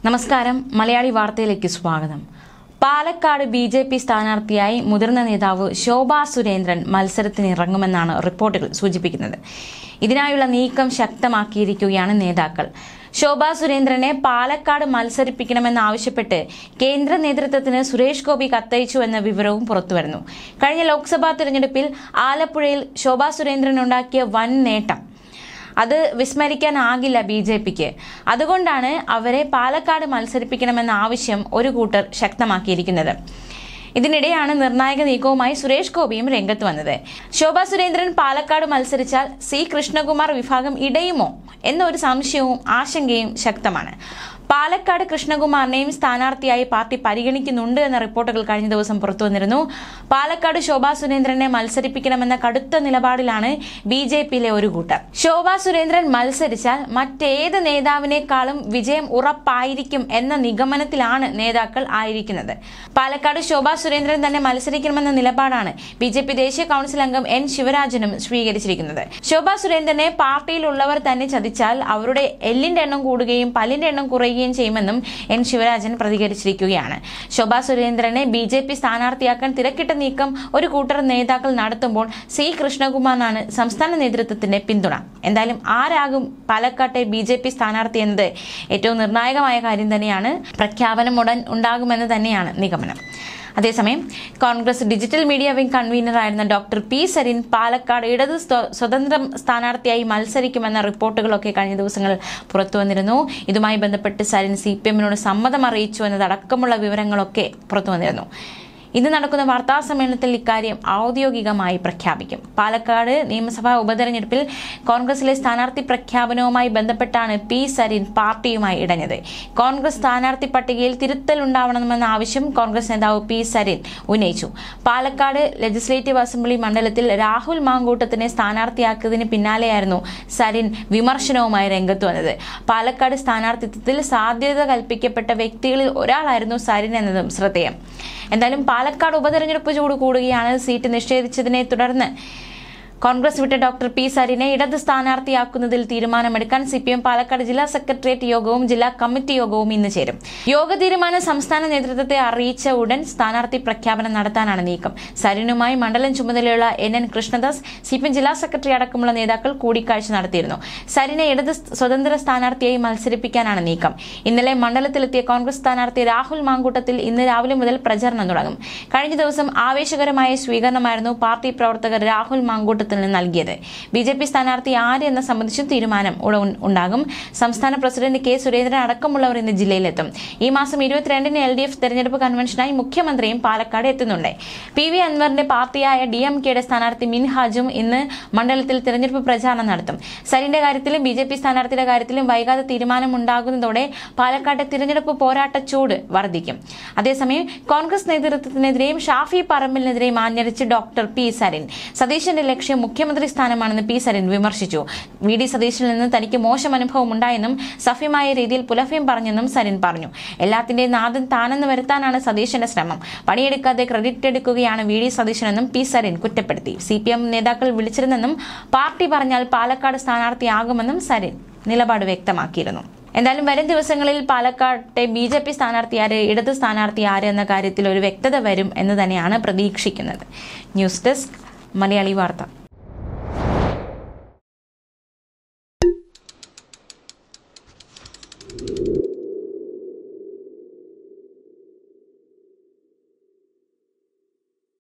നമസ്കാരം മലയാളി വാർത്തയിലേക്ക് സ്വാഗതം പാലക്കാട് ബി ജെ പി സ്ഥാനാർത്ഥിയായി മുതിർന്ന നേതാവ് ശോഭാ സുരേന്ദ്രൻ മത്സരത്തിന് ഇറങ്ങുമെന്നാണ് റിപ്പോർട്ടുകൾ സൂചിപ്പിക്കുന്നത് ഇതിനായുള്ള നീക്കം ശക്തമാക്കിയിരിക്കുകയാണ് നേതാക്കൾ ശോഭാ സുരേന്ദ്രനെ പാലക്കാട് മത്സരിപ്പിക്കണമെന്നാവശ്യപ്പെട്ട് കേന്ദ്ര നേതൃത്വത്തിന് സുരേഷ് ഗോപി കത്തയച്ചു എന്ന വിവരവും പുറത്തുവരുന്നു കഴിഞ്ഞ ലോക്സഭാ തെരഞ്ഞെടുപ്പിൽ ആലപ്പുഴയിൽ ശോഭാ സുരേന്ദ്രൻ ഉണ്ടാക്കിയ വൻ നേട്ടം അത് വിസ്മരിക്കാനാകില്ല ബി ജെ പിക്ക് അതുകൊണ്ടാണ് അവരെ പാലക്കാട് മത്സരിപ്പിക്കണമെന്ന ആവശ്യം ഒരു കൂട്ടർ ശക്തമാക്കിയിരിക്കുന്നത് ഇതിനിടെയാണ് നിർണായക നീക്കവുമായി സുരേഷ് ഗോപിയും രംഗത്ത് വന്നത് ശോഭാ സുരേന്ദ്രൻ പാലക്കാട് മത്സരിച്ചാൽ സി കൃഷ്ണകുമാർ വിഭാഗം ഇടയുമോ എന്നൊരു സംശയവും ആശങ്കയും ശക്തമാണ് പാലക്കാട് കൃഷ്ണകുമാറിനെയും സ്ഥാനാർത്ഥിയായി പാർട്ടി പരിഗണിക്കുന്നുണ്ട് എന്ന റിപ്പോർട്ടുകൾ കഴിഞ്ഞ ദിവസം പുറത്തു വന്നിരുന്നു പാലക്കാട് ശോഭാ സുരേന്ദ്രനെ മത്സരിപ്പിക്കണമെന്ന കടുത്ത നിലപാടിലാണ് ബി ജെ പിയിലെ ഒരു കൂട്ടർ ശോഭാ സുരേന്ദ്രൻ മത്സരിച്ചാൽ മറ്റേത് നേതാവിനേക്കാളും വിജയം ഉറപ്പായിരിക്കും എന്ന നിഗമനത്തിലാണ് നേതാക്കൾ ആയിരിക്കുന്നത് പാലക്കാട് ശോഭാ സുരേന്ദ്രൻ തന്നെ മത്സരിക്കണമെന്ന നിലപാടാണ് ബി ജെ പി ദേശീയ കൌൺസിൽ അംഗം എൻ ശിവരാജനും സ്വീകരിച്ചിരിക്കുന്നത് ശോഭാ സുരേന്ദ്രനെ പാർട്ടിയിലുള്ളവർ തന്നെ ചതിച്ചാൽ അവരുടെ എല്ലിന്റെ എണ്ണം കൂടുകയും പല്ലിന്റെ എണ്ണം കുറയുകയും ചെയ്യുമെന്നും എൻ ശിവരാജൻ പ്രതികരിച്ചിരിക്കുകയാണ് ശോഭാ സുരേന്ദ്രനെ ബി ജെ പി സ്ഥാനാർത്ഥിയാക്കാൻ തിരക്കിട്ട നീക്കം ഒരു കൂട്ടർ നേതാക്കൾ നടത്തുമ്പോൾ സി കൃഷ്ണകുമാറിനാണ് സംസ്ഥാന നേതൃത്വത്തിന്റെ പിന്തുണ എന്തായാലും ആരാകും പാലക്കാട്ടെ ബി ജെ പി സ്ഥാനാർത്ഥി എന്നത് ഏറ്റവും നിർണായകമായ കാര്യം തന്നെയാണ് പ്രഖ്യാപനം ഉടൻ ഉണ്ടാകുമെന്ന് തന്നെയാണ് നിഗമനം അതേസമയം കോൺഗ്രസ് ഡിജിറ്റൽ മീഡിയ വിംഗ് കൺവീനറായിരുന്ന ഡോക്ടർ പി സരിൻ പാലക്കാട് ഇടത് സ്വ- സ്വതന്ത്ര സ്ഥാനാർത്ഥിയായി മത്സരിക്കുമെന്ന റിപ്പോർട്ടുകളൊക്കെ കഴിഞ്ഞ ദിവസങ്ങളിൽ പുറത്തു വന്നിരുന്നു ഇതുമായി ബന്ധപ്പെട്ട് സരിൻ സി പി എമ്മിനോട് സമ്മതം അറിയിച്ചു എന്നതടക്കമുള്ള വിവരങ്ങളൊക്കെ പുറത്തു വന്നിരുന്നു ഇന്ന് നടക്കുന്ന വാർത്താ സമ്മേളനത്തിൽ ഇക്കാര്യം ഔദ്യോഗികമായി പ്രഖ്യാപിക്കും പാലക്കാട് നിയമസഭാ ഉപതെരഞ്ഞെടുപ്പിൽ കോൺഗ്രസിലെ സ്ഥാനാർത്ഥി പ്രഖ്യാപനവുമായി ബന്ധപ്പെട്ടാണ് പി സരിൻ പാർട്ടിയുമായി ഇടഞ്ഞത് കോൺഗ്രസ് സ്ഥാനാർത്ഥി പട്ടികയിൽ തിരുത്തൽ ഉണ്ടാവണമെന്ന ആവശ്യം കോൺഗ്രസ് നേതാവ് പി സരിൻ ഉന്നയിച്ചു പാലക്കാട് ലെജിസ്ലേറ്റീവ് അസംബ്ലി മണ്ഡലത്തിൽ രാഹുൽ മാങ്കൂട്ടത്തിനെ സ്ഥാനാർത്ഥിയാക്കിയതിന് പിന്നാലെയായിരുന്നു സരിൻ വിമർശനവുമായി രംഗത്ത് വന്നത് പാലക്കാട് സ്ഥാനാർത്ഥിത്വത്തിൽ സാധ്യത കൽപ്പിക്കപ്പെട്ട വ്യക്തികളിൽ ഒരാളായിരുന്നു സരിൻ എന്നതും ശ്രദ്ധേയം എന്തായാലും പാലക്കാട് ഉപതെരഞ്ഞെടുപ്പ് ചൂട് കൂടുകയാണ് സീറ്റ് നിഷേധിച്ചതിനെ തുടർന്ന് കോൺഗ്രസ് വിട്ട ഡോക്ടർ പി സരിനെ ഇടത് സ്ഥാനാർത്ഥിയാക്കുന്നതിൽ തീരുമാനമെടുക്കാൻ സി പി എം പാലക്കാട് ജില്ലാ സെക്രട്ടേറിയറ്റ് യോഗവും ജില്ലാ കമ്മിറ്റി യോഗവും ഇന്ന് ചേരും യോഗ തീരുമാനം സംസ്ഥാന നേതൃത്വത്തെ അറിയിച്ച ഉടൻ സ്ഥാനാർത്ഥി പ്രഖ്യാപനം നടത്താനാണ് നീക്കം സരിനുമായി മണ്ഡലം ചുമതലയുള്ള N N Krishnadas C P M ജില്ലാ സെക്രട്ടറി അടക്കമുള്ള നേതാക്കൾ കൂടിക്കാഴ്ച നടത്തിയിരുന്നു സരിനെ ഇടത് സ്വതന്ത്ര സ്ഥാനാർത്ഥിയായി മത്സരിപ്പിക്കാനാണ് നീക്കം ഇന്നലെ മണ്ഡലത്തിലെത്തിയ കോൺഗ്രസ് സ്ഥാനാർത്ഥി രാഹുൽ മാങ്കൂട്ടത്തിൽ ഇന്ന് രാവിലെ മുതൽ പ്രചരണം തുടങ്ങും കഴിഞ്ഞ ദിവസം ആവേശകരമായ സ്വീകരണമായിരുന്നു പാർട്ടി പ്രവർത്തകർ രാഹുൽ മാങ്കൂട്ടത്തിന് നൽകിയത് ബി ജെ പി സ്ഥാനാർത്ഥി ആര് എന്ന സംബന്ധിച്ചും തീരുമാനം ഉടൻ ഉണ്ടാകും സംസ്ഥാന പ്രസിഡന്റ് കെ സുരേന്ദ്രൻ അടക്കമുള്ളവർ ഇന്ന് ജില്ലയിലെത്തും ഈ മാസം ഇരുപത്തിരണ്ടിന് എൽ ഡി എഫ് തെരഞ്ഞെടുപ്പ് കൺവെൻഷനായി മുഖ്യമന്ത്രിയും പാലക്കാട് എത്തുന്നുണ്ട് പി വി അൻവറിന്റെ പാർട്ടിയായ ഡി എം കെയുടെ സ്ഥാനാർത്ഥി മിൻഹാജും ഇന്ന് മണ്ഡലത്തിൽ തെരഞ്ഞെടുപ്പ് പ്രചാരണം നടത്തും സരിന്റെ കാര്യത്തിലും ബി ജെ പി സ്ഥാനാർത്ഥിയുടെ കാര്യത്തിലും വൈകാതെ തീരുമാനമുണ്ടാകുന്നതോടെ പാലക്കാട്ടെ തിരഞ്ഞെടുപ്പ് പോരാട്ട ചൂട് വർദ്ധിക്കും അതേസമയം കോൺഗ്രസ് നേതൃത്വത്തിനെതിരെയും ഷാഫി പറമ്പിലിനെതിരെയും ആഞ്ഞടിച്ച് ഡോക്ടർ പി സരിൻ സതീശന്റെ ലക്ഷ്യം മുഖ്യമന്ത്രി സ്ഥാനമാണെന്ന് പി സരിൻ വിമർശിച്ചു വി ഡി സതീശനിൽ നിന്ന് തനിക്ക് മോശം അനുഭവം ഉണ്ടായെന്നും സഫ്യമായ രീതിയിൽ പുലഭ്യം പറഞ്ഞെന്നും സരിൻ പറഞ്ഞു എല്ലാത്തിന്റെയും നാഥൻ താനെന്ന് വരുത്താനാണ് സതീശന്റെ ശ്രമം പണിയെടുക്കാതെ ക്രെഡിറ്റ് എടുക്കുകയാണ് വി ഡി സതീശനെന്നും പി സരിൻ കുറ്റപ്പെടുത്തി സി പി എം നേതാക്കൾ വിളിച്ചിരുന്നെന്നും പാർട്ടി പറഞ്ഞാൽ പാലക്കാട് സ്ഥാനാർത്ഥിയാകുമെന്നും സരിൻ നിലപാട് വ്യക്തമാക്കിയിരുന്നു എന്തായാലും വരും ദിവസങ്ങളിൽ പാലക്കാട്ടെ ബി ജെ പി സ്ഥാനാർത്ഥി ആര് ഇടത് സ്ഥാനാർത്ഥി ആര് എന്ന കാര്യത്തിൽ ഒരു വ്യക്തത വരും എന്ന് തന്നെയാണ് പ്രതീക്ഷിക്കുന്നത് ന്യൂസ് ഡെസ്ക് മലയാളി വാർത്ത